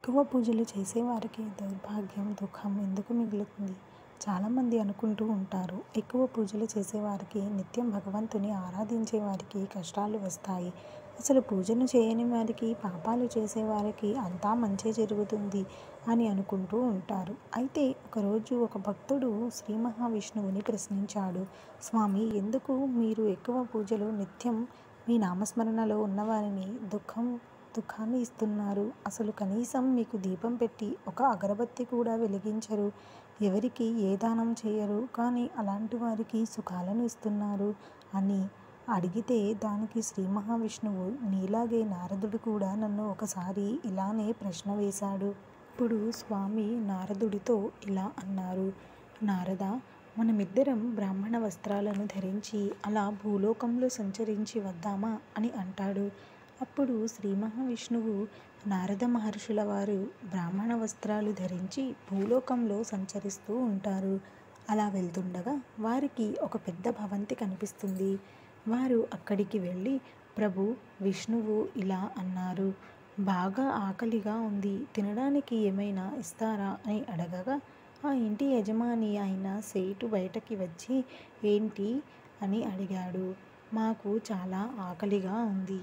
ఎక్కువ పూజలు చేసేవారికి దౌర్భాగ్యం దుఃఖం ఎందుకు మిగులుతుంది చాలామంది అనుకుంటూ ఉంటారు ఎక్కువ పూజలు చేసేవారికి నిత్యం భగవంతుని ఆరాధించే వారికి కష్టాలు వస్తాయి అసలు పూజను చేయని వారికి పాపాలు చేసేవారికి అంతా మంచే జరుగుతుంది అని అనుకుంటూ ఉంటారు అయితే ఒకరోజు ఒక భక్తుడు శ్రీ మహావిష్ణువుని ప్రశ్నించాడు స్వామి ఎందుకు మీరు ఎక్కువ పూజలు నిత్యం మీ నామస్మరణలో ఉన్నవారిని దుఃఖం దుఃఖాన్ని ఇస్తున్నారు అసలు కనీసం మీకు దీపం పెట్టి ఒక అగరబత్తి కూడా వెలిగించరు ఎవరికి ఏ దానం చేయరు కానీ అలాంటి వారికి సుఖాలను ఇస్తున్నారు అని అడిగితే దానికి శ్రీ మహావిష్ణువు నీలాగే నారదుడు కూడా నన్ను ఒకసారి ఇలానే ప్రశ్న వేశాడు ఇప్పుడు స్వామి నారదుడితో ఇలా అన్నారు నారద మనమిద్దరం బ్రాహ్మణ వస్త్రాలను ధరించి అలా భూలోకంలో సంచరించి వద్దామా అని అంటాడు అప్పుడు శ్రీ మహావిష్ణువు నారద మహర్షుల వారు బ్రాహ్మణ వస్త్రాలు ధరించి భూలోకంలో సంచరిస్తూ ఉంటారు అలా వెళ్తుండగా వారికి ఒక పెద్ద భవంతి కనిపిస్తుంది వారు అక్కడికి వెళ్ళి ప్రభు విష్ణువు ఇలా అన్నారు బాగా ఆకలిగా ఉంది తినడానికి ఏమైనా ఇస్తారా అని అడగగా ఆ ఇంటి యజమాని అయిన సేటు బయటకి వచ్చి ఏంటి అని అడిగాడు మాకు చాలా ఆకలిగా ఉంది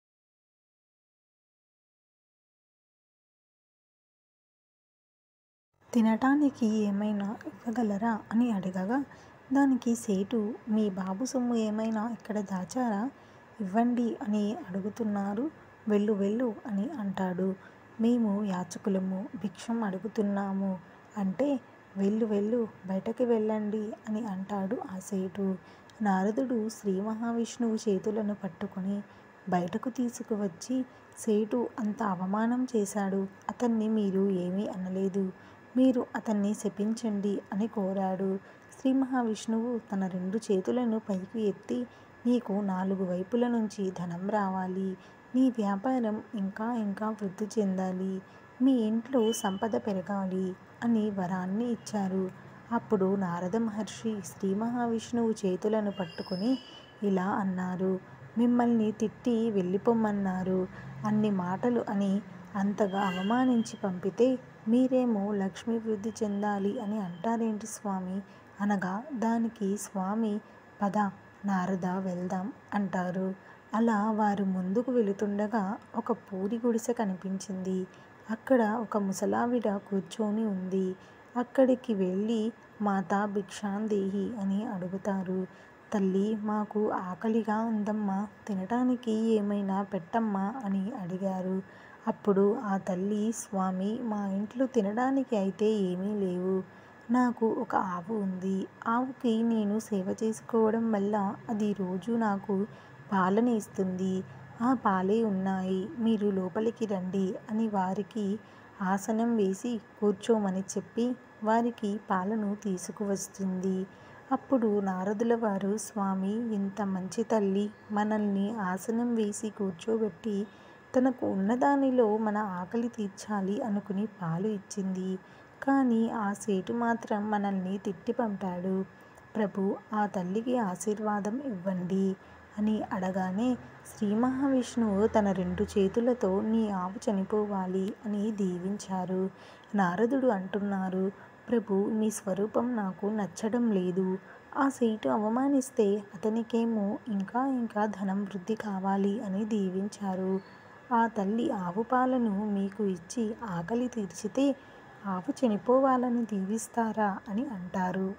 తినటానికి ఏమైనా ఇవ్వగలరా అని అడగగా దానికి సేటు మీ బాబు సొమ్ము ఏమైనా ఇక్కడ దాచారా ఇవ్వండి అని అడుగుతున్నారు వెళ్ళు వెళ్ళు అని అంటాడు మేము యాచకులము భిక్షం అడుగుతున్నాము అంటే వెళ్ళు వెళ్ళు బయటకి వెళ్ళండి అని అంటాడు ఆ సేటు నారదుడు శ్రీ మహావిష్ణువు చేతులను పట్టుకొని బయటకు తీసుకువచ్చి సేటు అంత అవమానం చేశాడు అతన్ని మీరు ఏమీ అనలేదు మీరు అతన్ని శపించండి అని కోరాడు శ్రీ మహావిష్ణువు తన రెండు చేతులను పైకి ఎత్తి నీకు నాలుగు వైపుల నుంచి ధనం రావాలి నీ వ్యాపారం ఇంకా ఇంకా వృద్ధి చెందాలి మీ ఇంట్లో సంపద పెరగాలి అని వరాన్ని ఇచ్చారు అప్పుడు నారద మహర్షి శ్రీ మహావిష్ణువు చేతులను పట్టుకొని ఇలా అన్నారు మిమ్మల్ని తిట్టి వెళ్ళిపోమ్మన్నారు అన్ని మాటలు అని అంతగా అవమానించి పంపితే మీరేమో లక్ష్మీ వృద్ధి చెందాలి అని అంటారేంటి స్వామి అనగా దానికి స్వామి పద నారద వెళ్దాం అంటారు అలా వారు ముందుకు వెళుతుండగా ఒక పూరి గుడిసె కనిపించింది అక్కడ ఒక ముసలావిడ కూర్చొని ఉంది అక్కడికి వెళ్ళి మాతా భిక్షాందేహి అని అడుగుతారు తల్లి మాకు ఆకలిగా ఉందమ్మా తినటానికి ఏమైనా పెట్టమ్మా అని అడిగారు అప్పుడు ఆ తల్లి స్వామి మా ఇంట్లో తినడానికి అయితే ఏమీ లేవు నాకు ఒక ఆవు ఉంది ఆవుకి నేను సేవ చేసుకోవడం వల్ల అది రోజు నాకు పాలని ఇస్తుంది ఆ పాలే ఉన్నాయి మీరు లోపలికి రండి అని వారికి ఆసనం వేసి కూర్చోమని చెప్పి వారికి పాలను తీసుకువస్తుంది అప్పుడు నారదుల వారు స్వామి ఇంత మంచి తల్లి మనల్ని ఆసనం వేసి కూర్చోబెట్టి తనకు ఉన్నదానిలో మన ఆకలి తీర్చాలి అనుకుని పాలు ఇచ్చింది కానీ ఆ సేటు మాత్రం మనల్ని తిట్టి పంపాడు ప్రభు ఆ తల్లికి ఆశీర్వాదం ఇవ్వండి అని అడగానే శ్రీ మహావిష్ణువు తన రెండు చేతులతో నీ ఆవు చనిపోవాలి అని దీవించారు నారదుడు అంటున్నారు ప్రభు మీ స్వరూపం నాకు నచ్చడం లేదు ఆ సీటు అవమానిస్తే అతనికేమో ఇంకా ఇంకా ధనం వృద్ధి కావాలి అని దీవించారు ఆ తల్లి ఆవు పాలను మీకు ఇచ్చి ఆకలి తీర్చితే ఆవు చనిపోవాలని దీవిస్తారా అని అంటారు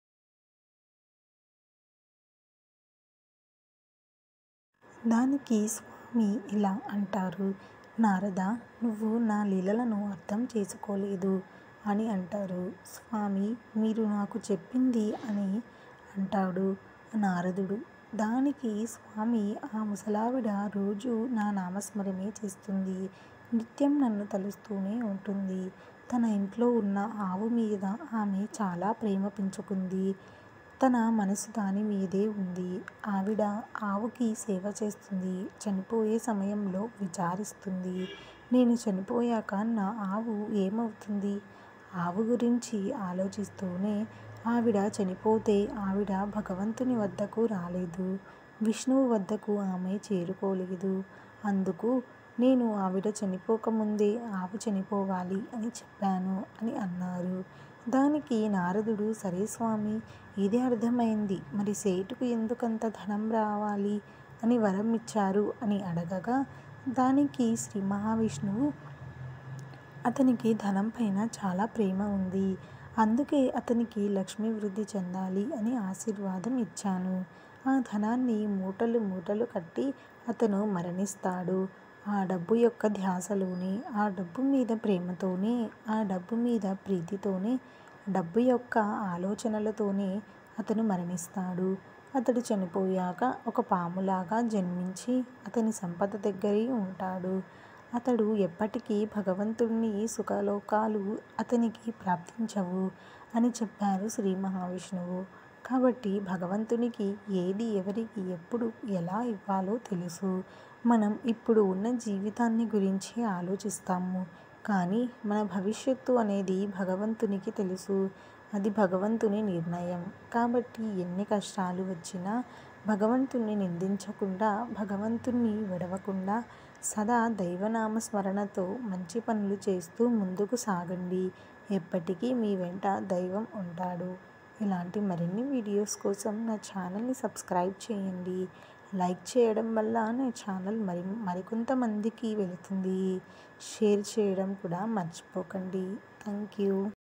దానికి స్వామి ఇలా అంటారు నారద నువ్వు నా లీలలను అర్థం చేసుకోలేదు అని అంటారు స్వామి మీరు నాకు చెప్పింది అని అంటాడు నారదుడు దానికి స్వామి ఆ ముసలావిడ రోజు నా నామస్మరణే చేస్తుంది నిత్యం నన్ను తలుస్తూనే ఉంటుంది తన ఇంట్లో ఉన్న ఆవు మీద ఆమె చాలా ప్రేమ పెంచుకుంది తన మనసు దాని మీదే ఉంది ఆవిడ ఆవుకి సేవ చేస్తుంది చనిపోయే సమయంలో విచారిస్తుంది నేను చనిపోయాక నా ఆవు ఏమవుతుంది ఆవు గురించి ఆలోచిస్తూనే ఆవిడ చనిపోతే ఆవిడ భగవంతుని వద్దకు రాలేదు విష్ణువు వద్దకు ఆమె చేరుకోలేదు అందుకు నేను ఆవిడ చనిపోకముందే ఆవు చనిపోవాలి అని చెప్పాను అని అన్నారు దానికి నారదుడు సరే స్వామి ఇది అర్థమైంది మరి సేటుకు ఎందుకంత ధనం రావాలి అని వరం ఇచ్చారు అని అడగగా దానికి శ్రీ మహావిష్ణువు అతనికి ధనం పైన చాలా ప్రేమ ఉంది అందుకే అతనికి లక్ష్మీ వృద్ధి చెందాలి అని ఆశీర్వాదం ఇచ్చాను ఆ ధనాన్ని మూటలు మూటలు కట్టి అతను మరణిస్తాడు ఆ డబ్బు యొక్క ధ్యాసలోనే ఆ డబ్బు మీద ప్రేమతోనే ఆ డబ్బు మీద ప్రీతితోనే డబ్బు యొక్క ఆలోచనలతోనే అతను మరణిస్తాడు అతడు చనిపోయాక ఒక పాములాగా జన్మించి అతని సంపద దగ్గరే ఉంటాడు అతడు ఎప్పటికీ భగవంతుణ్ణి సుఖలోకాలు అతనికి ప్రాప్తించవు అని చెప్పారు శ్రీ మహావిష్ణువు కాబట్టి భగవంతునికి ఏది ఎవరికి ఎప్పుడు ఎలా ఇవ్వాలో తెలుసు మనం ఇప్పుడు ఉన్న జీవితాన్ని గురించి ఆలోచిస్తాము కానీ మన భవిష్యత్తు అనేది భగవంతునికి తెలుసు అది భగవంతుని నిర్ణయం కాబట్టి ఎన్ని కష్టాలు వచ్చినా భగవంతుణ్ణి నిందించకుండా భగవంతుణ్ణి విడవకుండా సదా దైవనామ స్మరణతో మంచి పనులు చేస్తూ ముందుకు సాగండి ఎప్పటికీ మీ వెంట దైవం ఉంటాడు ఇలాంటి మరిన్ని వీడియోస్ కోసం నా ఛానల్ని సబ్స్క్రైబ్ చేయండి లైక్ చేయడం వల్ల నా ఛానల్ మరి మరికొంతమందికి వెళుతుంది షేర్ చేయడం కూడా మర్చిపోకండి థ్యాంక్ యూ